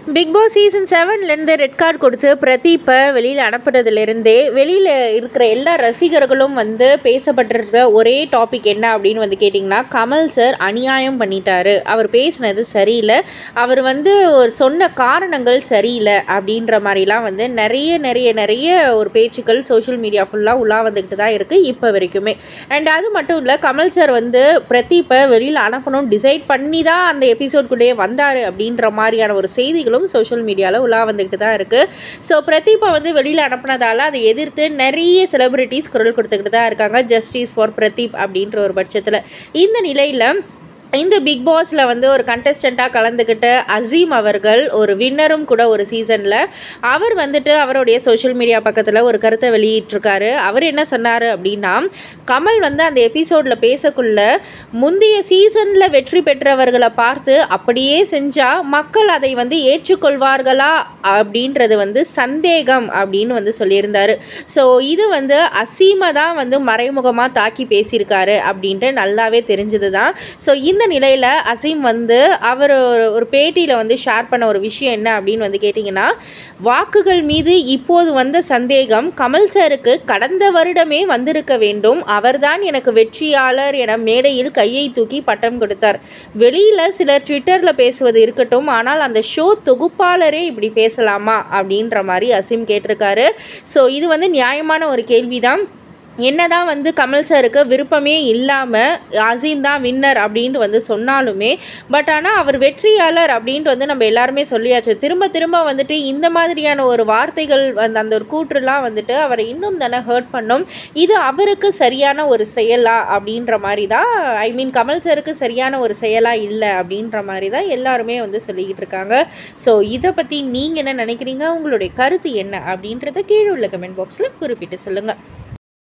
big boss season செவன்லேருந்து red card கொடுத்து பிரதீப்பை வெளியில் அனுப்புனதுலேருந்தே வெளியில் இருக்கிற எல்லா ரசிகர்களும் வந்து பேசப்பட்டிருக்கிற ஒரே டாபிக் என்ன அப்படின்னு வந்து கேட்டிங்கன்னா கமல் சார் அநியாயம் பண்ணிட்டாரு அவர் பேசினது சரியில்லை அவர் வந்து ஒரு சொன்ன காரணங்கள் சரியில்லை அப்படின்ற மாதிரிலாம் வந்து நிறைய நிறைய நிறைய ஒரு பேச்சுக்கள் சோஷியல் மீடியா ஃபுல்லாக உள்ளா வந்துக்கிட்டு தான் இருக்குது இப்போ வரைக்குமே அண்ட் அது மட்டும் இல்லை கமல் சார் வந்து பிரதீப்பை வெளியில் அனுப்பணும் டிசைட் பண்ணி தான் அந்த எபிசோட்குள்ளேயே வந்தார் அப்படின்ற மாதிரியான ஒரு செய்திகளும் சோஷியல் மீடியாவில் உலா வந்துக்கிட்டு தான் இருக்குது ஸோ பிரதீப்பை வந்து வெளியில் அனுப்புனதால அதை எதிர்த்து நிறைய செலிபிரிட்டிஸ் குரல் கொடுத்துக்கிட்டு தான் இருக்காங்க ஜஸ்டிஸ் ஃபார் பிரதீப் அப்படின்ற ஒரு பட்சத்தில் இந்த நிலையில் இந்த பிக் பாஸில் வந்து ஒரு கண்டஸ்டண்ட்டாக கலந்துக்கிட்ட அசீம் அவர்கள் ஒரு வின்னரும் கூட ஒரு சீசனில் அவர் வந்துட்டு அவருடைய சோஷியல் மீடியா பக்கத்தில் ஒரு கருத்தை வெளியிட்டிருக்காரு அவர் என்ன சொன்னார் அப்படின்னா கமல் வந்து அந்த எபிசோடில் பேசக்குள்ள முந்தைய சீசனில் வெற்றி பெற்றவர்களை பார்த்து அப்படியே செஞ்சால் மக்கள் அதை வந்து ஏற்றுக்கொள்வார்களா அப்படின்றது வந்து சந்தேகம் அப்படின்னு வந்து சொல்லியிருந்தாரு ஸோ இது வந்து அசீமை தான் வந்து மறைமுகமாக தாக்கி பேசியிருக்காரு அப்படின்ட்டு நல்லாவே தெரிஞ்சது தான் ஸோ இந்த நிலையில் அசீம் வந்து அவர் ஒரு ஒரு பேட்டியில் வந்து ஷேர் பண்ண ஒரு விஷயம் என்ன அப்படின்னு வந்து கேட்டிங்கன்னா வாக்குகள் மீது இப்போது வந்த சந்தேகம் கமல் சாருக்கு கடந்த வருடமே வந்திருக்க வேண்டும் அவர்தான் எனக்கு வெற்றியாளர் என மேடையில் கையை தூக்கி பட்டம் கொடுத்தார் வெளியில் சிலர் ட்விட்டரில் பேசுவது இருக்கட்டும் ஆனால் அந்த ஷோ தொகுப்பாளரே இப்படி பேசலாமா அப்படின்ற மாதிரி அசீம் கேட்டிருக்காரு ஸோ இது வந்து நியாயமான ஒரு கேள்விதான் என்னதான் வந்து கமல் சாருக்கு விருப்பமே இல்லாமல் அசீம் தான் வின்னர் அப்படின்ட்டு வந்து சொன்னாலுமே பட் ஆனால் அவர் வெற்றியாளர் அப்படின்ட்டு வந்து நம்ம எல்லாருமே சொல்லியாச்சு திரும்ப திரும்ப வந்துட்டு இந்த மாதிரியான ஒரு வார்த்தைகள் அந்த அந்த ஒரு கூற்றுலாம் வந்துட்டு அவரை இன்னும் தானே ஹர்ட் பண்ணும் இது அவருக்கு சரியான ஒரு செயலா அப்படின்ற மாதிரி தான் ஐ மீன் கமல் சாருக்கு சரியான ஒரு செயலா இல்லை அப்படின்ற மாதிரி தான் எல்லாருமே வந்து சொல்லிக்கிட்டு இருக்காங்க ஸோ இதை பற்றி நீங்கள் என்ன நினைக்கிறீங்க உங்களுடைய கருத்து என்ன அப்படின்றத கீழே உள்ள கமெண்ட் பாக்ஸில் குறிப்பிட்டு சொல்லுங்கள்